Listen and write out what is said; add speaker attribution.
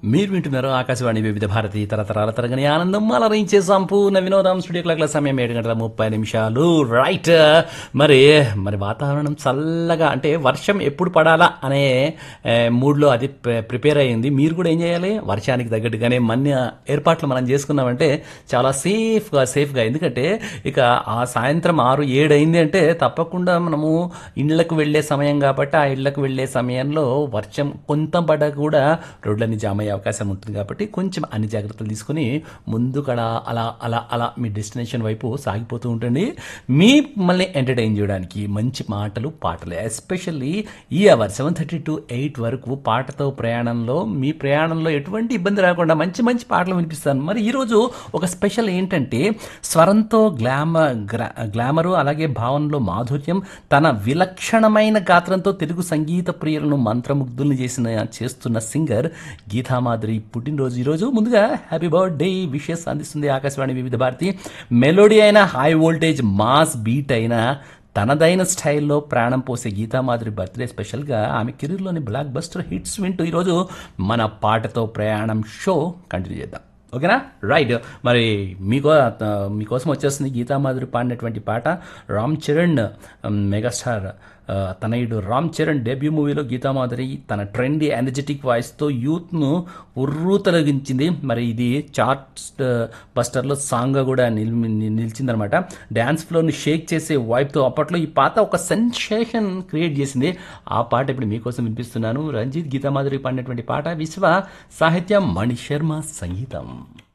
Speaker 1: మీరు వింటున్నారు ఆకాశవాణి వివిధ భారతి తరతరాల తరగని ఆనందం అలరించే సంపూర్ణ వినోదం స్టూడియో క్లాక్ల సమయం ఏడు గంటల ముప్పై నిమిషాలు రైట్ మరి మరి వాతావరణం చల్లగా అంటే వర్షం ఎప్పుడు పడాలా అనే ఏ, మూడ్లో అది ప్రి- ప్రిపేర్ అయ్యింది మీరు కూడా ఏం చేయాలి వర్షానికి తగ్గట్టుగానే మన్ని ఏర్పాట్లు మనం చేసుకున్నామంటే చాలా సేఫ్గా సేఫ్గా ఎందుకంటే ఇక ఆ సాయంత్రం ఆరు ఏడు అయింది అంటే తప్పకుండా మనము ఇళ్ళకు వెళ్ళే సమయం కాబట్టి ఆ ఇళ్ళకు వెళ్ళే సమయంలో వర్షం కొంత పడ్డా కూడా రోడ్లన్నీ జామ్ అయ్యే అవకాశం ఉంటుంది కాబట్టి కొంచెం అన్ని జాగ్రత్తలు తీసుకుని ముందుకడ అలా అలా అలా మీ డెస్టినేషన్ వైపు సాగిపోతూ ఉంటుంది మీ మళ్ళీ ఎంటర్టైన్ చేయడానికి మంచి మాటలు పాటలు ఎస్పెషల్లీ ఈ hour seven thirty to eight వరకు పాటతో ప్రయాణంలో మీ ప్రయాణంలో ఎటువంటి ఇబ్బంది రాకుండా మంచి మంచి పాటలు వినిపిస్తాను మరి ఈరోజు ఒక స్పెషల్ ఏంటంటే స్వరంతో గ్లామ గ్రా గ్లామరు అలాగే భావనలో మాధుర్యం తన విలక్షణమైన గాత్రంతో తెలుగు సంగీత ప్రియులను మంత్రముగ్ధుల్ని చేసిన చేస్తున్న సింగర్ గీతామాధురి పుట్టినరోజు ఈరోజు ముందుగా హ్యాపీ బర్త్డే విషెస్ అందిస్తుంది ఆకాశవాణి వివిధ భారతి మెలోడీ అయిన హై వోల్టేజ్ మాస్ బీట్ అయిన తనదైన స్టైల్లో ప్రాణం పోసే గీతామాధురి బర్త్డే స్పెషల్గా ఆమె కెరీర్లోని బ్లాక్ బస్టర్ హిట్స్ వింటూ ఈరోజు మన పాటతో ప్రయాణం షో కంటిన్యూ చేద్దాం ఓకేనా రైట్ మరి మీకో మీకోసం వచ్చేస్తుంది గీతామాధురి పాడినటువంటి పాట రామ్ చరణ్ ఉమ్, మెగాస్టార్ ఆ, తనయుడు రామ్ చరణ్ డెబ్యూ మూవీలో గీతామాధురి తన ట్రెండీ ఎనర్జెటిక్ వాయిస్తో యూత్ను ఉర్రూతలగించింది మరి ఇది చార్ట్ బస్టర్లో సాంగ్గా కూడా నిల్ నిలిచిందనమాట డ్యాన్స్ ఫ్లోర్ని షేక్ చేసే వైబ్తో అప్పట్లో ఈ పాట ఒక సెన్సేషన్ క్రియేట్ చేసింది ఆ పాట ఇప్పుడు మీకోసం వినిపిస్తున్నాను రంజిత్ గీతామాధురి పాడినటువంటి పాట విశ్వ సాహిత్యం మణి శర్మ సంగీతం